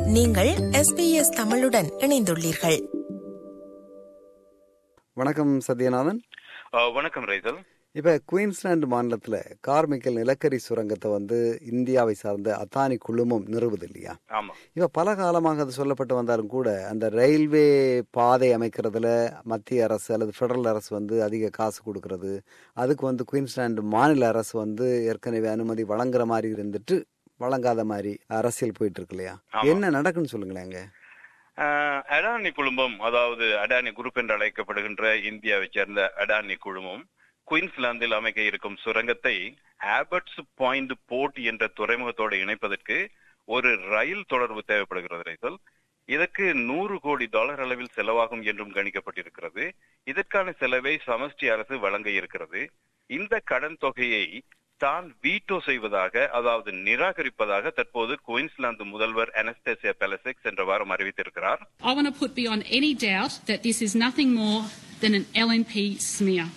நீங்கள் SBS தமிழுடன் இணைந்துள்ளீர்கள் வணக்கம் சத்யநாதன் ஆ, வணக்கம் ரைசல் இப்ப குயின்ஸ்லாந்து மாநிலத்துல கார்மிக்கல் நிலக்கரி சுரங்கத்தை வந்து இந்தியாவை சார்ந்த அத்தானி குழுமம் நிறுவுது இல்லையா ஆமா இப்ப பல காலமாக அது சொல்லப்பட்டு வந்தாலும் கூட அந்த ரயில்வே பாதை அமைக்கிறதுல மத்திய அரசு அல்லது ஃபெடரல் அரசு வந்து அதிக காசு கொடுக்கறது அதுக்கு வந்து குயின்ஸ்லாந்து மாநில அரசு வந்து ஏற்கனவே அனுமதி வழங்குற மாதிரி இருந்துட்டு வழங்காத மாதிரி அரசியல் போயிட்டு இருக்கு இல்லையா ஆமா. என்ன நடக்குன்னு சொல்லுங்களேன் அங்க ஆ, அடானி குழுமம் அதாவது அடானி குரூப் என்று அழைக்கப்படுகின்ற இந்தியாவை சேர்ந்த அடானி குழுமம் குயின்ஸ்லாந்தில் அமைக்க இருக்கும் சுரங்கத்தை ஆபர்ட்ஸ் பாயிண்ட் போர்ட் என்ற துறைமுகத்தோடு இணைப்பதற்கு ஒரு ரயில் தொடர்பு தேவைப்படுகிறது ரைசல் இதற்கு நூறு கோடி டாலர் அளவில் செலவாகும் என்றும் கணிக்கப்பட்டிருக்கிறது இதற்கான செலவை சமஷ்டி அரசு வழங்க இருக்கிறது இந்த கடன் தொகையை தான் வீட்டோ செய்வதாக அதாவது நிராகரிப்பதாக தற்போது குயின்ஸ்லாந்து முதல்வர் அனஸ்தேசியா பெலசெக்ஸ் என்ற வாரம் அறிவித்திருக்கிறார் I want to put beyond any doubt that this is nothing more than an LNP smear.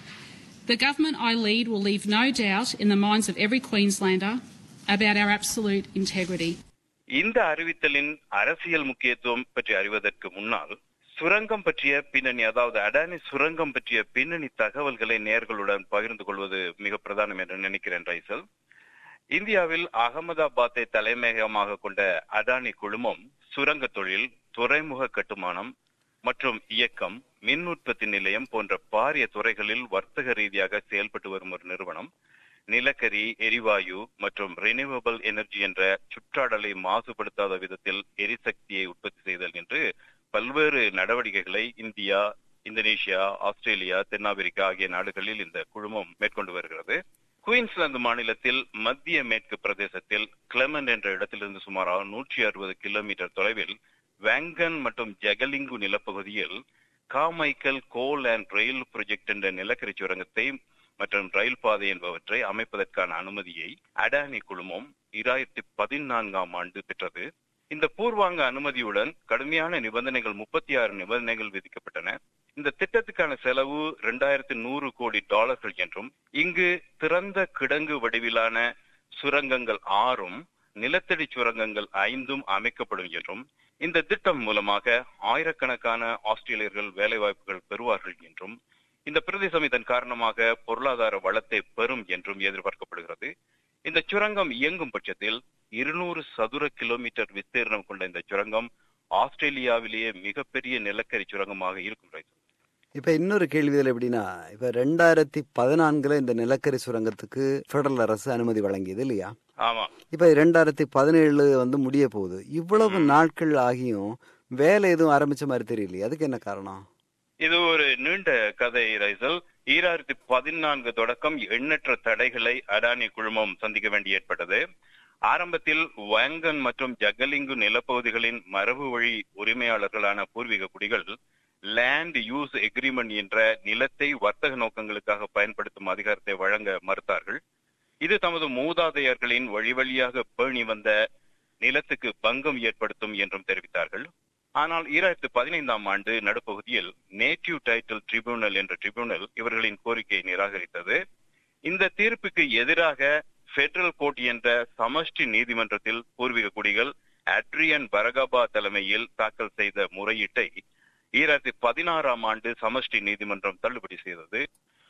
The government I lead will leave no doubt in the minds of every Queenslander about our absolute integrity. இந்த அறிவித்தலின் அரசியல் முக்கியத்துவம் பற்றி அறிவதற்கு முன்னால் சுரங்கம் பற்றிய பின்னணி அதாவது அடானி சுரங்கம் பற்றிய பின்னணி தகவல்களை நேர்களுடன் பகிர்ந்து கொள்வது மிக பிரதானம் என்று நினைக்கிறேன் ரைசல் இந்தியாவில் அகமதாபாத்தை தலைமையகமாக கொண்ட அடானி குழுமம் சுரங்க தொழில் துறைமுக கட்டுமானம் மற்றும் இயக்கம் மின் உற்பத்தி நிலையம் போன்ற பாரிய துறைகளில் வர்த்தக ரீதியாக செயல்பட்டு வரும் ஒரு நிறுவனம் நிலக்கரி எரிவாயு மற்றும் ரினியூவபிள் எனர்ஜி என்ற சுற்றாடலை மாசுபடுத்தாத விதத்தில் எரிசக்தியை உற்பத்தி செய்தல் என்று பல்வேறு நடவடிக்கைகளை இந்தியா இந்தோனேஷியா ஆஸ்திரேலியா தென்னாப்பிரிக்கா ஆகிய நாடுகளில் இந்த குழுமம் மேற்கொண்டு வருகிறது குயின்ஸ்லாந்து மாநிலத்தில் மத்திய மேற்கு பிரதேசத்தில் கிளமன் என்ற இடத்திலிருந்து சுமார் நூற்றி அறுபது கிலோமீட்டர் தொலைவில் வேங்கன் மற்றும் ஜெகலிங்கு நிலப்பகுதியில் காமைக்கல் கோல் அண்ட் ரயில் ப்ராஜெக்ட் என்ற நிலக்கரி சுரங்கத்தை மற்றும் ரயில் பாதை என்பவற்றை அமைப்பதற்கான அனுமதியை அடானி குழுமம் இராயிரத்தி பதினான்காம் ஆண்டு பெற்றது இந்த பூர்வாங்க அனுமதியுடன் கடுமையான நிபந்தனைகள் முப்பத்தி ஆறு நிபந்தனைகள் விதிக்கப்பட்டன இந்த திட்டத்துக்கான செலவு இரண்டாயிரத்தி நூறு கோடி டாலர்கள் என்றும் இங்கு திறந்த கிடங்கு வடிவிலான சுரங்கங்கள் ஆறும் நிலத்தடி சுரங்கங்கள் ஐந்தும் அமைக்கப்படும் என்றும் இந்த திட்டம் மூலமாக ஆயிரக்கணக்கான ஆஸ்திரேலியர்கள் வேலைவாய்ப்புகள் பெறுவார்கள் என்றும் இந்த பிரதேசம் இதன் காரணமாக பொருளாதார வளத்தை பெறும் என்றும் எதிர்பார்க்கப்படுகிறது இந்த சுரங்கம் இயங்கும் பட்சத்தில் இருநூறு சதுர கிலோமீட்டர் விஸ்தீர்ணம் கொண்ட இந்த சுரங்கம் ஆஸ்திரேலியாவிலேயே மிகப்பெரிய நிலக்கரி சுரங்கமாக இருக்கும் ரைசல். இப்ப இன்னொரு கேள்வி இதுல எப்படின்னா இப்ப ரெண்டாயிரத்தி பதினான்குல இந்த நிலக்கரி சுரங்கத்துக்கு ஃபெடரல் அரசு அனுமதி வழங்கியது இல்லையா ஆமா இப்ப ரெண்டாயிரத்தி பதினேழு வந்து முடிய போகுது இவ்வளவு நாட்கள் ஆகியும் வேலை எதுவும் ஆரம்பிச்ச மாதிரி தெரியலையே அதுக்கு என்ன காரணம் இது ஒரு நீண்ட கதை ரைசல் ஈராயிரத்தி பதினான்கு தொடக்கம் எண்ணற்ற தடைகளை அடானி குழுமம் சந்திக்க வேண்டி ஏற்பட்டது ஆரம்பத்தில் வேங்கன் மற்றும் ஜகலிங்கு நிலப்பகுதிகளின் மரபு வழி உரிமையாளர்களான பூர்வீக குடிகள் லேண்ட் யூஸ் எக்ரிமெண்ட் என்ற நிலத்தை வர்த்தக நோக்கங்களுக்காக பயன்படுத்தும் அதிகாரத்தை வழங்க மறுத்தார்கள் இது தமது மூதாதையர்களின் வழி வழியாக பேணி வந்த நிலத்துக்கு பங்கம் ஏற்படுத்தும் என்றும் தெரிவித்தார்கள் ஆனால் ஈராயிரத்து பதினைந்தாம் ஆண்டு நடுப்பகுதியில் நேட்டிவ் டைட்டில் ட்ரிபியூனல் என்ற ட்ரிபியூனல் இவர்களின் கோரிக்கையை நிராகரித்தது இந்த தீர்ப்புக்கு எதிராக பெடரல் கோர்ட் என்ற சமஷ்டி நீதிமன்றத்தில் பூர்வீக குடிகள் அட்ரியன் பரகாபா தலைமையில் தாக்கல் செய்த முறையீட்டை ஈராயிரத்தி பதினாறாம் ஆண்டு சமஷ்டி நீதிமன்றம் தள்ளுபடி செய்தது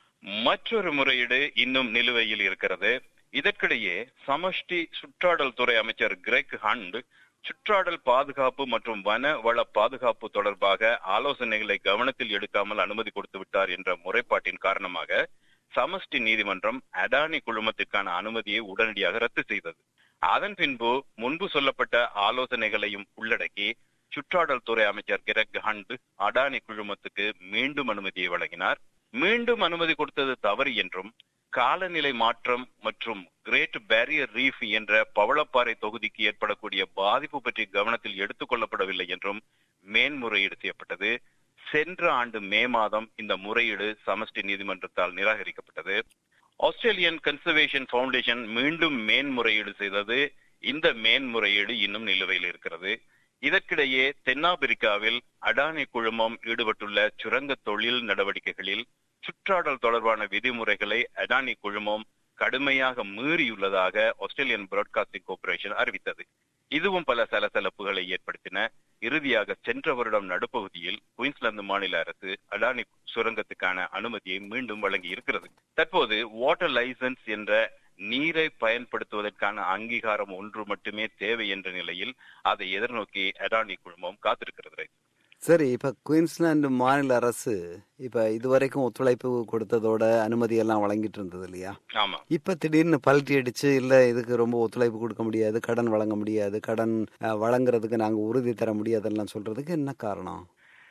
மற்றொரு முறையீடு இன்னும் நிலுவையில் இருக்கிறது இதற்கிடையே சமஷ்டி சுற்றாடல் துறை அமைச்சர் கிரெக் ஹண்ட் சுற்றாடல் பாதுகாப்பு மற்றும் வன வள பாதுகாப்பு தொடர்பாக ஆலோசனைகளை கவனத்தில் எடுக்காமல் அனுமதி கொடுத்து விட்டார் என்ற முறைப்பாட்டின் காரணமாக சமஷ்டி நீதிமன்றம் அடானி குழுமத்திற்கான அனுமதியை உடனடியாக ரத்து செய்தது அதன் பின்பு முன்பு சொல்லப்பட்ட ஆலோசனைகளையும் உள்ளடக்கி சுற்றாடல் துறை அமைச்சர் கிரக் ஹண்ட் அடானி குழுமத்துக்கு மீண்டும் அனுமதியை வழங்கினார் மீண்டும் அனுமதி கொடுத்தது தவறு என்றும் காலநிலை மாற்றம் மற்றும் கிரேட் பேரியர் ரீஃப் என்ற பவளப்பாறை தொகுதிக்கு ஏற்படக்கூடிய பாதிப்பு பற்றி கவனத்தில் எடுத்துக் கொள்ளப்படவில்லை என்றும் மேன்முறையீடு செய்யப்பட்டது சென்ற ஆண்டு மே மாதம் இந்த முறையீடு சமஷ்டி நீதிமன்றத்தால் நிராகரிக்கப்பட்டது ஆஸ்திரேலியன் கன்சர்வேஷன் ஃபவுண்டேஷன் மீண்டும் மேன்முறையீடு செய்தது இந்த மேன்முறையீடு இன்னும் நிலுவையில் இருக்கிறது இதற்கிடையே தென்னாப்பிரிக்காவில் அடானி குழுமம் ஈடுபட்டுள்ள சுரங்க தொழில் நடவடிக்கைகளில் சுற்றாடல் தொடர்பான விதிமுறைகளை அடானி குழுமம் கடுமையாக மீறியுள்ளதாக ஆஸ்திரேலியன் பிராட்காஸ்டிங் கார்ப்பரேஷன் அறிவித்தது இதுவும் பல சலசலப்புகளை ஏற்படுத்தின இறுதியாக சென்ற வருடம் நடுப்பகுதியில் குயின்ஸ்லாந்து மாநில அரசு அடானி சுரங்கத்துக்கான அனுமதியை மீண்டும் வழங்கி இருக்கிறது தற்போது வாட்டர் லைசன்ஸ் என்ற நீரை பயன்படுத்துவதற்கான அங்கீகாரம் ஒன்று மட்டுமே தேவை என்ற நிலையில் அதை எதிர்நோக்கி அடானி குழுமம் காத்திருக்கிறது சரி இப்ப குயின்ஸ்லாந்து மாநில அரசு இப்ப இதுவரைக்கும் ஒத்துழைப்பு கொடுத்ததோட அனுமதி எல்லாம் வழங்கிட்டு இருந்தது இல்லையா ஆமா இப்ப திடீர்னு பல்ட்டி அடிச்சு இல்ல இதுக்கு ரொம்ப ஒத்துழைப்பு கொடுக்க முடியாது கடன் வழங்க முடியாது கடன் அஹ், வழங்குறதுக்கு நாங்க உறுதி தர முடியாதெல்லாம் சொல்றதுக்கு என்ன காரணம்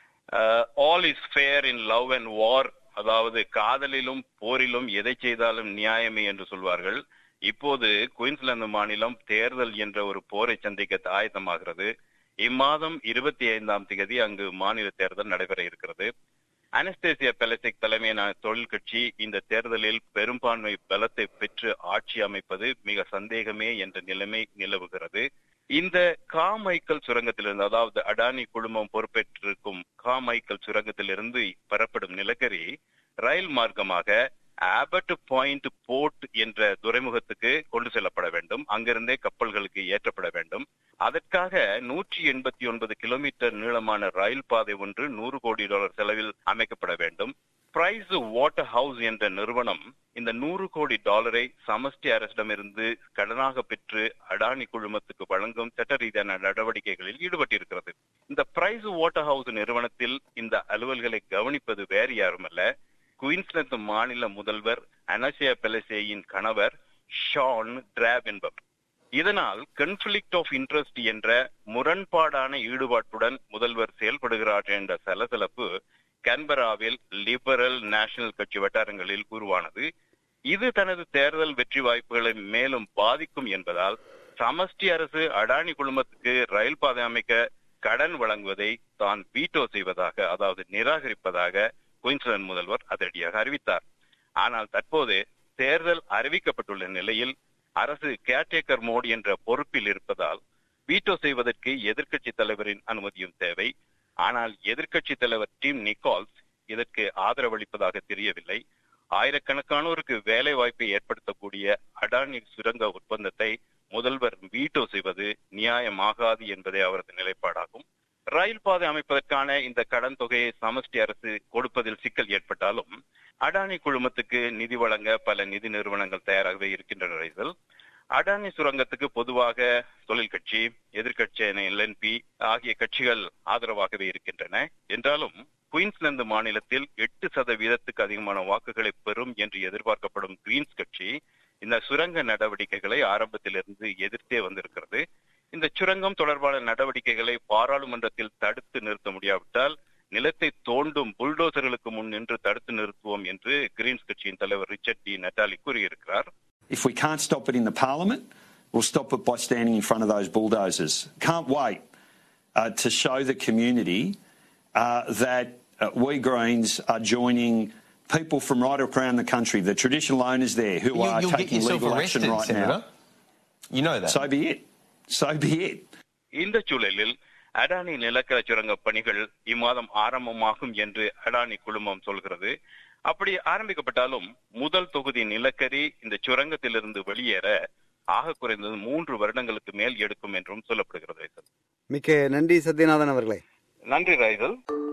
all is fair in love and war அதாவது காதலிலும் போரிலும் எதை செய்தாலும் நியாயமே என்று சொல்வார்கள் இப்போது குயின்ஸ்லாந்து மாநிலம் தேர்தல் என்ற ஒரு போரை சந்திக்க ஆயத்தமாகிறது இம்மாதம் இருபத்தி ஐந்தாம் தேதி அங்கு மாநில தேர்தல் நடைபெற இருக்கிறது அனஸ்தேசியா பெலசிக் தலைமையிலான தொழில் கட்சி இந்த தேர்தலில் பெரும்பான்மை பலத்தை பெற்று ஆட்சி அமைப்பது மிக சந்தேகமே என்ற நிலைமை நிலவுகிறது இந்த காமைக்கல் சுரங்கத்திலிருந்து அதாவது அடானி குழுமம் பொறுப்பேற்றிருக்கும் காமைக்கல் சுரங்கத்திலிருந்து பெறப்படும் நிலக்கரி ரயில் மார்க்கமாக ஆபர்ட் பாயிண்ட் போர்ட் என்ற துறைமுகத்துக்கு கொண்டு செல்லப்பட வேண்டும் அங்கிருந்தே கப்பல்களுக்கு ஏற்றப்பட வேண்டும் அதற்காக நூற்றி எண்பத்தி ஒன்பது கிலோமீட்டர் நீளமான ரயில் பாதை ஒன்று நூறு கோடி டாலர் செலவில் அமைக்கப்பட வேண்டும் பிரைஸ் வாட்டர் ஹவுஸ் என்ற நிறுவனம் இந்த நூறு கோடி டாலரை சமஷ்டி அரசிடமிருந்து கடனாக பெற்று அடானி குழுமத்துக்கு வழங்கும் சட்ட ரீதியான நடவடிக்கைகளில் ஈடுபட்டிருக்கிறது இந்த பிரைஸ் வாட்டர் ஹவுஸ் நிறுவனத்தில் இந்த அலுவல்களை கவனிப்பது வேறு யாருமல்ல குயின்ஸ்லாந்து மாநில முதல்வர் அனசியா பெலசேயின் கணவர் ஷான் டிராப் என்பவர் இதனால் கன்ஃபிளிக்ட் ஆஃப் இன்ட்ரெஸ்ட் என்ற முரண்பாடான ஈடுபாட்டுடன் முதல்வர் செயல்படுகிறார் என்ற சலசலப்பு கன்பராவில் லிபரல் நேஷனல் கட்சி வட்டாரங்களில் உருவானது இது தனது தேர்தல் வெற்றி வாய்ப்புகளை மேலும் பாதிக்கும் என்பதால் சமஷ்டி அரசு அடானி குழுமத்துக்கு ரயில் பாதை அமைக்க கடன் வழங்குவதை தான் வீட்டோ செய்வதாக அதாவது நிராகரிப்பதாக குயின்ஸ்லாந்து முதல்வர் அதிரடியாக அறிவித்தார் ஆனால் தற்போது தேர்தல் அறிவிக்கப்பட்டுள்ள நிலையில் அரசு கேர்டேக்கர் மோடி என்ற பொறுப்பில் இருப்பதால் வீட்டோ செய்வதற்கு எதிர்க்கட்சி தலைவரின் அனுமதியும் தேவை ஆனால் எதிர்க்கட்சி தலைவர் டிம் நிக்கால்ஸ் இதற்கு ஆதரவளிப்பதாக தெரியவில்லை ஆயிரக்கணக்கானோருக்கு வேலை வாய்ப்பை ஏற்படுத்தக்கூடிய அடானி சுரங்க ஒப்பந்தத்தை முதல்வர் வீட்டோ செய்வது நியாயமாகாது என்பதே அவரது நிலைப்பாடாகும் ரயில் பாதை அமைப்பதற்கான இந்த கடன் தொகையை சமஷ்டி அரசு கொடுப்பதில் சிக்கல் ஏற்பட்டாலும் அடானி குழுமத்துக்கு நிதி வழங்க பல நிதி நிறுவனங்கள் தயாராகவே இருக்கின்றன ரைசல் அடானி சுரங்கத்துக்கு பொதுவாக தொழில் கட்சி எதிர்கட்சியான எல்என்பி ஆகிய கட்சிகள் ஆதரவாகவே இருக்கின்றன என்றாலும் குயின்ஸ்லாந்து மாநிலத்தில் எட்டு சதவீதத்துக்கு அதிகமான வாக்குகளை பெறும் என்று எதிர்பார்க்கப்படும் கிரீன்ஸ் கட்சி இந்த சுரங்க நடவடிக்கைகளை ஆரம்பத்திலிருந்து எதிர்த்தே வந்திருக்கிறது இந்த சுரங்கம் தொடர்பான நடவடிக்கைகளை பாராளுமன்றத்தில் தடுத்து நிறுத்த முடியாவிட்டால் நிலத்தை தோண்டும் புல்டோசர்களுக்கு முன் நின்று தடுத்து நிறுத்துவோம் என்று கிரீன்ஸ் கட்சியின் தலைவர் ரிச்சர்ட் டி நட்டாலி கூறியிருக்கிறார் If we can't stop it in the parliament, we'll stop it by standing in front of those bulldozers. Can't wait uh, to show the community uh, that uh, we Greens are joining people from right around the country, the traditional owners there who You, are you'll get taking yourself legal arrested, action right Senator. now. You know that. So be it. So be it. இந்த சூழலில் அடானி நிலக்கர சுரங்க பணிகள் இம்மாதம் ஆரம்பமாகும் என்று அடானி குழுமம் சொல்கிறது அப்படி ஆரம்பிக்கப்பட்டாலும் முதல் தொகுதி நிலக்கரி இந்த சுரங்கத்திலிருந்து வெளியேற ஆக குறைந்தது மூன்று வருடங்களுக்கு மேல் எடுக்கும் என்றும் சொல்லப்படுகிறது ரைசல். மிக்க நன்றி சத்யநாதன் அவர்களே நன்றி ரைசல்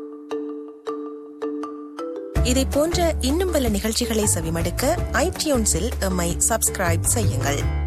இதை போன்ற இன்னும் பல நிகழ்ச்சிகளை செவிமடுக்க ஐடியூன்ஸில் எம்மை சப்ஸ்கிரைப் செய்யுங்கள்